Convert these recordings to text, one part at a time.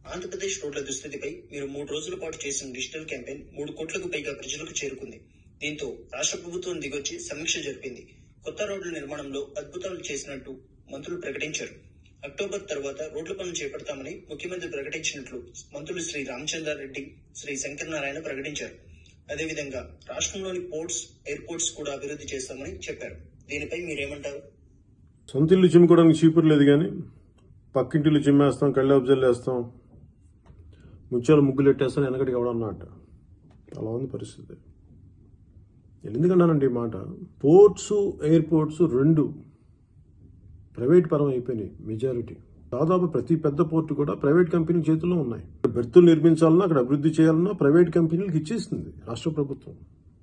ఆంధ్రప్రదేశ్ రోడ్ల దుస్థితిపై మీరు మూడు రోజుల పాటు చేసిన డిజిటల్ క్యాంపెయిన్ మూడు కోట్లకు పైగా ప్రజలకు చేరుకుంది దీంతో రాష్ట్ర ప్రభుత్వం దిగొచ్చి సమీక్ష జరిపింది కొత్త రోడ్ల నిర్మాణంలో అద్భుతాలు చేసినట్టు మంత్రులు ప్రకటించారు అక్టోబర్ తర్వాత రోడ్ల పనులు చేపడతామని ముఖ్యమంత్రి ప్రకటించినట్లు మంత్రులు శ్రీ రామచంద్రారెడ్డి శ్రీ శంకర్ నారాయణ ప్రకటించారు అదేవిధంగా రాష్ట్రంలోని పోర్ట్స్ ఎయిర్పోర్ట్స్ కూడా అభివృద్ధి చేస్తామని చెప్పారు దీనిపై మీరేమంటారు సొంత ఇల్లు చిమ్ముకోవడానికి చీపురు లేదు కానీ పక్కింటిల్లు చిమ్మేస్తాం కళ్ళబ్జల్లు వేస్తాం ముత్యాలు ముగ్గులు పెట్టేస్తాం వెనకటికి ఎవడం అన్నట్టు అలా ఉంది పరిస్థితి నేను ఎందుకన్నానండి ఈ మాట పోర్ట్స్ ఎయిర్పోర్ట్స్ రెండు ప్రైవేట్ పరం అయిపోయినాయి మెజారిటీ దాదాపు ప్రతి పెద్ద పోర్టు కూడా ప్రైవేట్ కంపెనీ చేతుల్లో ఉన్నాయి బెర్తులు నిర్మించాలన్నా అక్కడ అభివృద్ధి చేయాలన్నా ప్రైవేట్ కంపెనీలకు ఇచ్చేస్తుంది రాష్ట్ర ప్రభుత్వం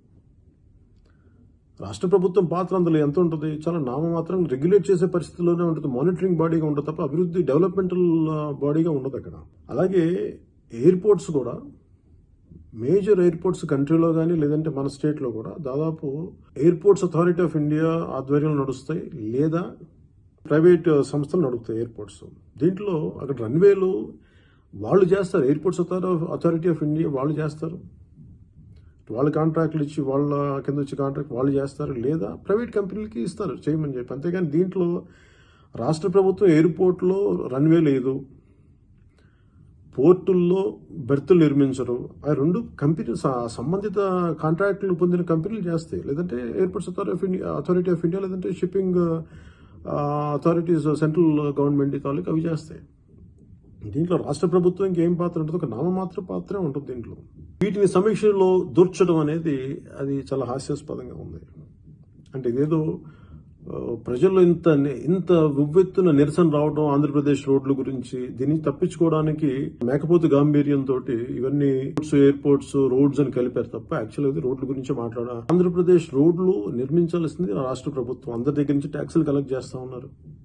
రాష్ట్ర ప్రభుత్వం పాత్ర అందులో ఎంత ఉంటుంది చాలా నామమాత్రం రెగ్యులేట్ చేసే పరిస్థితిలోనే ఉంటుంది మానిటరింగ్ బాడీగా ఉంటుంది తప్ప అభివృద్ధి డెవలప్మెంటల్ బాడీగా ఉండదు అక్కడ అలాగే ఎయిర్పోర్ట్స్ కూడా మేజర్ ఎయిర్పోర్ట్స్ కంట్రీలో కానీ లేదంటే మన స్టేట్లో కూడా దాదాపు ఎయిర్పోర్ట్స్ అథారిటీ ఆఫ్ ఇండియా ఆధ్వర్యంలో నడుస్తాయి లేదా ప్రైవేట్ సంస్థలు నడుపుతాయి ఎయిర్పోర్ట్స్ దీంట్లో అక్కడ రన్వేలు వాళ్ళు చేస్తారు ఎయిర్పోర్ట్స్ అథారిటీ ఆఫ్ ఇండియా వాళ్ళు చేస్తారు వాళ్ళు కాంట్రాక్ట్లు ఇచ్చి వాళ్ళ కింద వచ్చి కాంట్రాక్ట్ వాళ్ళు చేస్తారు లేదా ప్రైవేట్ కంపెనీలకి ఇస్తారు చేయమని చెప్పి అంతేగాని దీంట్లో రాష్ట్ర ప్రభుత్వం ఎయిర్పోర్ట్లో రన్వే లేదు పోర్టుల్లో బెర్తులు నిర్మించరు ఆ రెండు కంపెనీ స- సంబంధిత కాంట్రాక్టులు పొందిన కంపెనీలు చేస్తాయి లేదంటే airports authority of India authority of India లేదంటే షిప్పింగ్ అథారిటీస్ సెంట్రల్ గవర్నమెంట్ తాలూకు అవి చేస్తాయి దీంట్లో రాష్ట్ర ప్రభుత్వం ఇంకేం పాత్ర ఉంటుంది ఒక నామమాత్ర పాత్రే ఉంటుంది దీంట్లో వీటిని సమీక్షలో దూర్చడం అనేది అది చాలా హాస్యాస్పదంగా ఉంది అంటే ఇదేదో ఆ, ప్రజల్లో ఇంత ఇంత ఉవ్వెత్తున నిరసన రావడం ఆంధ్రప్రదేశ్ రోడ్ల గురించి దీన్ని తప్పించుకోవడానికి మేకపోతు గాంభీర్యంతో ఇవన్నీ పోర్ట్స్ ఎయిర్పోర్ట్స్ రోడ్స్ అని కలిపారు తప్ప యాక్చువల్ ఇది రోడ్ల గురించి మాట్లాడ ఆంధ్రప్రదేశ్ రోడ్లు నిర్మించాల్సింది రాష్ట్ర ప్రభుత్వం అందరి దగ్గర నుంచి ట్యాక్సులు కలెక్ట్ చేస్తా ఉన్నారు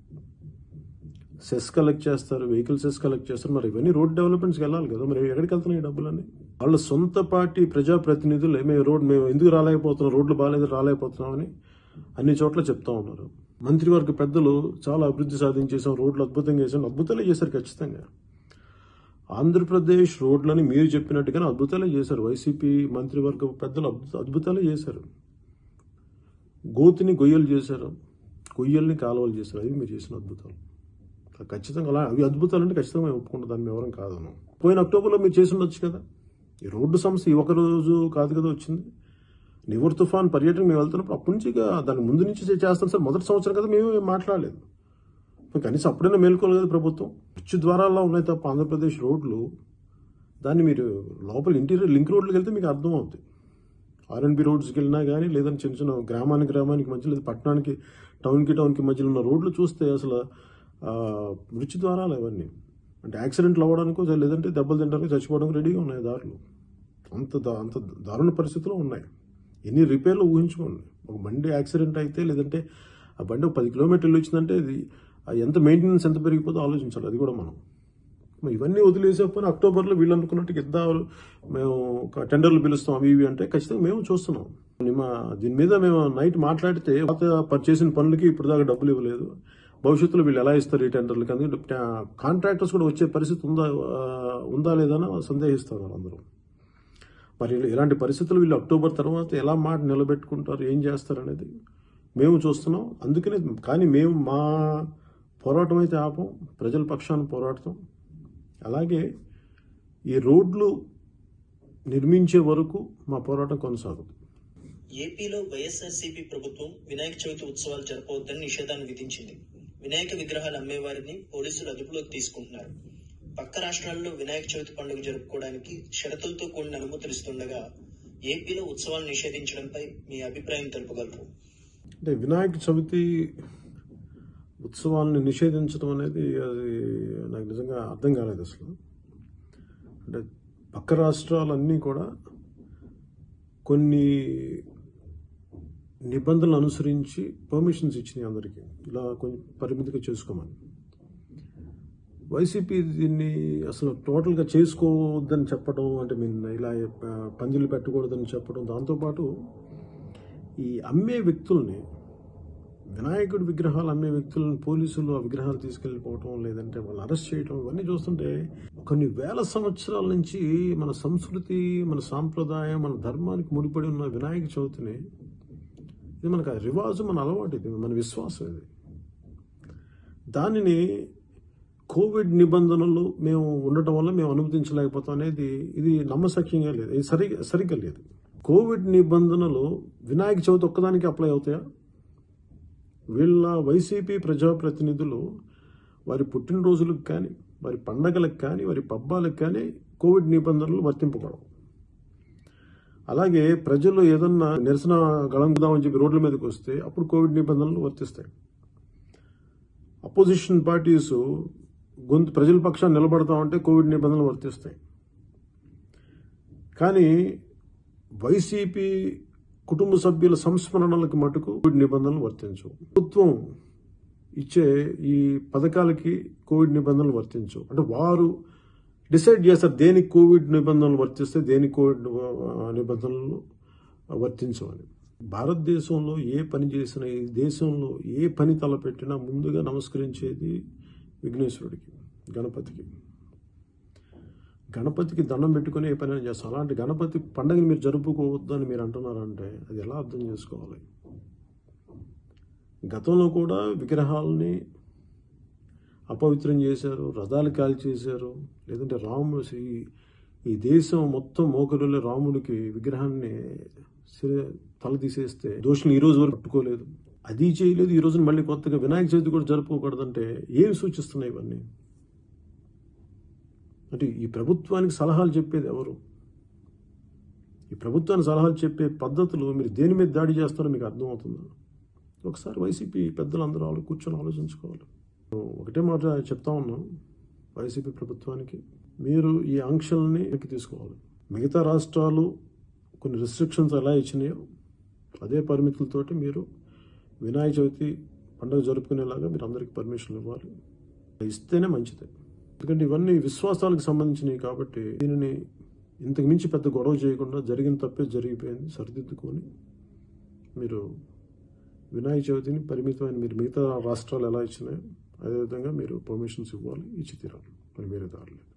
సెస్ కలెక్ట్ చేస్తారు వెహికల్ సెస్ కలెక్ట్ చేస్తారు మరి ఇవన్నీ రోడ్ డెవలప్మెంట్స్కి వెళ్ళాలి కదా మరి ఎక్కడికి వెళ్తున్నాయి ఈ డబ్బులన్నీ వాళ్ళ సొంత పార్టీ ప్రజాప్రతినిధులు మేము రోడ్ మేము ఎందుకు రాలేకపోతున్నాం రోడ్లు బాగాలేదు రాలేకపోతున్నామని అన్ని చోట్ల చెప్తా ఉన్నారు మంత్రివర్గ పెద్దలు చాలా అభివృద్ధి సాధించేసాం రోడ్లు అద్భుతంగా చేసాం అద్భుతాలే చేశారు ఖచ్చితంగా ఆంధ్రప్రదేశ్ రోడ్లని మీరు చెప్పినట్టుగానే అద్భుతాలే చేశారు వైసీపీ మంత్రివర్గ పెద్దలు అద్భుత- అద్భుతాలే చేశారు గోతిని గొయ్యలు చేశారు గొయ్యల్ని కాలువలు చేశారు అవి మీరు చేసిన అద్భుతాలు ఖచ్చితంగా అలా అవి అద్భుతాలు అంటే ఖచ్చితంగా మేము ఒప్పుకుంటాం దాన్ని ఎవరం కాదను పోయిన అక్టోబర్లో మీరు చేసి ఉండొచ్చు కదా ఈ రోడ్డు సమస్య ఈ ఒక రోజు కాదు కదా వచ్చింది నివర్ తుఫాన్ పర్యటన మేము వెళ్తున్నప్పుడు అప్పటి నుంచి ఇక దాని ముందు నుంచి చేస్తాం సార్ మొదటి సంవత్సరం కదా మేము ఏం మాట్లాడలేదు మరి కనీసం అప్పుడైనా మేల్కోలేదు కదా ప్రభుత్వం మృత్యు ద్వారాల్లో ఉన్నాయి తప్ప ఆంధ్రప్రదేశ్ రోడ్లు దాన్ని మీరు లోపల ఇంటీరియర్ లింక్ రోడ్లకు వెళ్తే మీకు అర్థం అవుతుంది ఆర్ఎన్బి రోడ్స్కి వెళ్ళినా కానీ లేదంటే చిన్న చిన్న గ్రామానికి గ్రామానికి మధ్య లేదా పట్టణానికి టౌన్కి టౌన్కి మధ్యలో ఉన్న రోడ్లు చూస్తే అసలు ఆ, మృత్యు ద్వారాలు అవన్నీ అంటే యాక్సిడెంట్లు అవ్వడానికో లేదంటే దెబ్బలు తినడానికి చచ్చిపోవడానికి రెడీగా ఉన్నాయి దారులు అంత దా- అంత దారుణ పరిస్థితుల్లో ఉన్నాయి ఎన్ని రిపేర్లు ఊహించుకోండి ఒక బండి యాక్సిడెంట్ అయితే లేదంటే ఆ బండి ఒక పది కిలోమీటర్లు వచ్చిందంటే ఇది ఆ ఎంత మెయింటెనెన్స్ ఎంత పెరిగిపోతుందో ఆలోచించాలి అది కూడా మనం మరి ఇవన్నీ వదిలేసేపోయిన అక్టోబర్లో వీళ్ళు అనుకున్నట్టు ఇద్దాం మేము ఒక టెండర్లు పిలుస్తాం అవి ఇవి అంటే ఖచ్చితంగా మేము చూస్తున్నాం మా దీని మీద మేము నైట్ మాట్లాడితే పాత ప- చేసిన పనులకి ఇప్పుడు దాకా డబ్బులు ఇవ్వలేదు భవిష్యత్తులో వీళ్ళు ఎలా ఇస్తారు ఈ టెండర్లకి అందుకే కాంట్రాక్టర్స్ కూడా వచ్చే పరిస్థితి ఉందా ఆ, ఉందా లేదా అని సందేహిస్తున్నారు అందరూ మరి ఇలాంటి పరిస్థితులు వీళ్ళు అక్టోబర్ తర్వాత ఎలా మాట నిలబెట్టుకుంటారు ఏం చేస్తారు అనేది మేము చూస్తున్నాం అందుకనే కానీ మేము మా పోరాటం అయితే ఆపం ప్రజల పక్షాన పోరాడతాం అలాగే ఈ రోడ్లు నిర్మించే వరకు మా పోరాటం కొనసాగుతుంది ఏపీలో వైఎస్ఆర్సీపీ ప్రభుత్వం వినాయక చవితి ఉత్సవాలు జరపవద్దని నిషేధాన్ని విధించింది వినాయక విగ్రహాలు అమ్మేవారిని పోలీసులు అదుపులోకి తీసుకుంటున్నారు పక్క రాష్ట్రాల్లో వినాయక చవితి పండుగ జరుపుకోవడానికి షరతులతో కూడిన అనుమతులు ఇస్తుండగా ఏపీలో ఉత్సవాలు నిషేధించడంపై మీ అభిప్రాయం తెలుపగలరు అంటే వినాయక చవితి ఉత్సవాన్ని నిషేధించడం అనేది అది నాకు నిజంగా అర్థం కాలేదు అసలు అంటే పక్క రాష్ట్రాలన్నీ కూడా కొన్ని నిబంధనలు అనుసరించి పర్మిషన్స్ ఇచ్చినాయి అందరికీ ఇలా కొంచెం పరిమితిగా చేసుకోమని వైసీపీ దీన్ని అసలు టోటల్గా చేసుకోవద్దని చెప్పడం అంటే మీన్ ఇలా ఆ, పందిళ్ళు పెట్టకూడదని చెప్పడం దాంతోపాటు ఈ అమ్మే వ్యక్తుల్ని వినాయకుడి విగ్రహాలు అమ్మే వ్యక్తులను పోలీసులు ఆ విగ్రహాలు తీసుకెళ్లిపోవటం లేదంటే వాళ్ళని అరెస్ట్ చేయటం ఇవన్నీ చూస్తుంటే కొన్ని వేల సంవత్సరాల నుంచి మన సంస్కృతి మన సాంప్రదాయం మన ధర్మానికి ముడిపడి ఉన్న వినాయక చవితిని ఇది మనకు ఆ రివాజు మన అలవాటు ఇది మన విశ్వాసం ఇది దానిని కోవిడ్ నిబంధనలు మేము ఉండటం వల్ల మేము అనుమతించలేకపోతాం అనేది ఇది నమ్మశక్యంగా లేదు ఇది సరి సరిగ్గా లేదు కోవిడ్ నిబంధనలు వినాయక చవితి ఒక్కదానికి అప్లై అవుతాయా వీళ్ళ వైసీపీ ప్రజాప్రతినిధులు వారి పుట్టినరోజులకు కానీ వారి పండగలకు కానీ వారి పబ్బాలకు కానీ కోవిడ్ నిబంధనలు వర్తింపబడవు అలాగే ప్రజలు ఏదన్నా నిరసన గళంకుదామని చెప్పి రోడ్ల మీదకి వస్తే అప్పుడు కోవిడ్ నిబంధనలు వర్తిస్తాయి అపోజిషన్ పార్టీస్ గొంతు ప్రజల పక్షాన్ని నిలబడతామంటే కోవిడ్ నిబంధనలు వర్తిస్తాయి కానీ వైసీపీ కుటుంబ సభ్యుల సంస్మరణలకు మటుకు కోవిడ్ నిబంధనలు వర్తించవు ప్రభుత్వం ఇచ్చే ఈ పథకాలకి కోవిడ్ నిబంధనలు వర్తించవు అంటే వారు డిసైడ్ చేస్తారు దేనికి కోవిడ్ నిబంధనలు వర్తిస్తే దేనికి కోవిడ్ ఆ, నిబంధనలు వర్తించవని భారతదేశంలో ఏ పని చేసినా ఈ దేశంలో ఏ పని తలపెట్టినా ముందుగా నమస్కరించేది విఘ్నేశ్వరుడికి గణపతికి గణపతికి దండం పెట్టుకుని ఏ పని చేస్తాం అలాంటి గణపతి పండుగని మీరు జరుపుకోవద్దని మీరు అంటున్నారంటే అది ఎలా అర్థం చేసుకోవాలి గతంలో కూడా విగ్రహాలని అపవిత్రం చేశారు రథాలు కాల్ చేశారు లేదంటే రాముడు ఈ ఈ దేశం మొత్తం మోకరులే రాముడికి విగ్రహాన్ని సిర- తల తీసేస్తే దోషులు ఈ రోజు వరకు పట్టుకోలేదు అది చేయలేదు ఈ రోజున మళ్ళీ కొత్తగా వినాయక చవితి కూడా జరుపుకోకూడదంటే ఏమి సూచిస్తున్నాయి ఇవన్నీ అంటే ఈ ప్రభుత్వానికి సలహాలు చెప్పేది ఎవరు ఈ ప్రభుత్వానికి సలహాలు చెప్పే పద్ధతులు మీరు దేని మీద దాడి చేస్తారో మీకు అర్థమవుతుందా ఒకసారి వైసీపీ పెద్దలందరూ ఆలో కూర్చొని ఆలోచించుకోవాలి ఒకటే మాట చెప్తా ఉన్నాం వైసీపీ ప్రభుత్వానికి మీరు ఈ ఆంక్షల్ని వెనక్కి తీసుకోవాలి మిగతా రాష్ట్రాలు కొన్ని రిస్ట్రిక్షన్స్ ఎలా ఇచ్చినాయో అదే పరిమితులతోటి మీరు వినాయక చవితి పండుగ జరుపుకునేలాగా మీరు అందరికీ పర్మిషన్ ఇవ్వాలి ఇస్తేనే మంచిది ఎందుకంటే ఇవన్నీ విశ్వాసాలకు సంబంధించినవి కాబట్టి దీనిని ఇంతకు మించి పెద్ద గొడవ చేయకుండా జరిగిన తప్పే జరిగిపోయింది సరిదిద్దుకొని మీరు వినాయక చవితిని పరిమితమైన మీరు మిగతా రాష్ట్రాలు ఎలా ఇచ్చినాయో అదేవిధంగా మీరు పర్మిషన్స్ ఇవ్వాలి ఇచ్చి తీరాలి మరి వేరే దారి లేదు